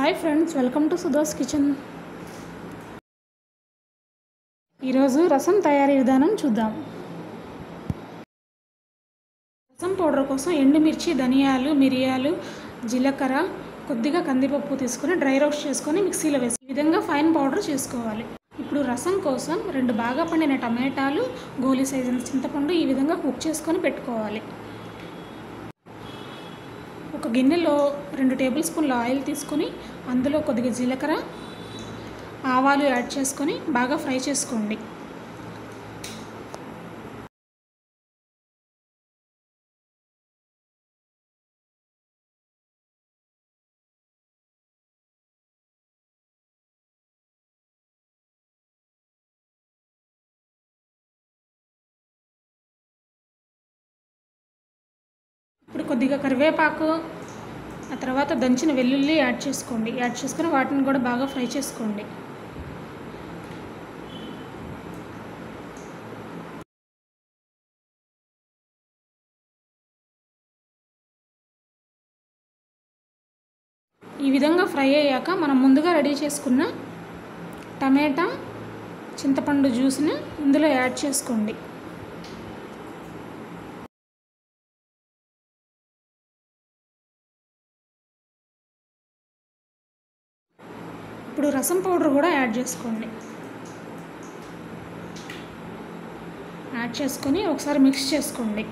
hi friends welcome to Sudha's kitchen ఈరోజు రసం తయారీ విధానం చూద్దాం రసం పౌడర్ కోసం ఎండుమిర్చి ధనియాలు మిరియాలు జీలకర్ర కొద్దిగా కందిపప్పు తీసుకొని డ్రై రోస్ట్ చేసుకొని మిక్సీలో వేసి ఈ విధంగా ఫైన్ పౌడర్ చేసుకోవాలి ఇప్పుడు రసం కోసం రెండు బాగా పండిన టమాటాలు గోలీ సైజు చింతపండు ఈ విధంగా కుక్ చేసుకొని పెట్టుకోవాలి ఒక గిన్నెలో రెండు టేబుల్ స్పూన్ల ఆయిల్ తీసుకొని అందులో కొద్దిగా జీలకర్ర ఆవాలు యాడ్ చేసుకొని బాగా ఫ్రై చేసుకోండి ఇప్పుడు కొద్దిగా కరివేపాకు ఆ తర్వాత దంచిన వెల్లుల్లి యాడ్ చేసుకోండి యాడ్ చేసుకొని వాటిని కూడా బాగా ఫ్రై చేసుకోండి ఈ విధంగా ఫ్రై అయ్యాక మనం ముందుగా రెడీ చేసుకున్న టమాటా చింతపండు జ్యూస్ని ఇందులో యాడ్ చేసుకోండి ఇప్పుడు రసం పౌడర్ కూడా యాడ్ చేసుకోండి యాడ్ చేసుకొని ఒకసారి మిక్స్ చేసుకోండి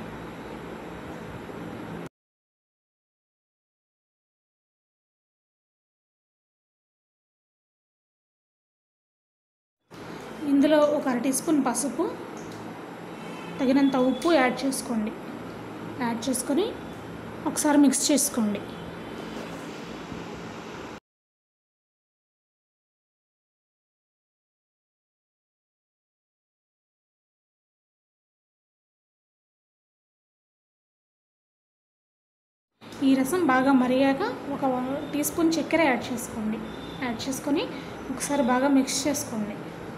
ఇందులో ఒక అర టీ స్పూన్ పసుపు తగినంత ఉప్పు యాడ్ చేసుకోండి యాడ్ చేసుకొని ఒకసారి మిక్స్ చేసుకోండి ఈ రసం బాగా మరిగాక ఒక టీ స్పూన్ చక్కెర యాడ్ చేసుకోండి యాడ్ చేసుకొని ఒకసారి బాగా మిక్స్ చేసుకోండి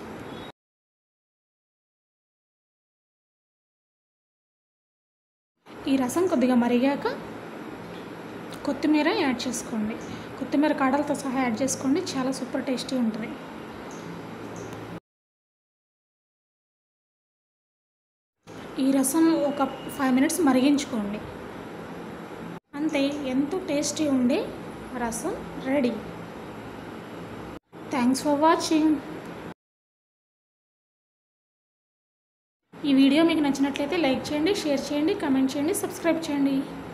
ఈ రసం కొద్దిగా మరిగాక కొత్తిమీర యాడ్ చేసుకోండి కొత్తిమీర కాడలతో సహా యాడ్ చేసుకోండి చాలా సూపర్ టేస్టీ ఉంటుంది ఈ రసం ఒక ఫైవ్ మినిట్స్ మరిగించుకోండి అంతే ఎంతో టేస్టీ ఉండే rasam ready thanks for watching ఈ వీడియో మీకు నచ్చినట్లయితే లైక్ చేయండి షేర్ చేయండి కమెంట్ చేయండి సబ్స్క్రైబ్ చేయండి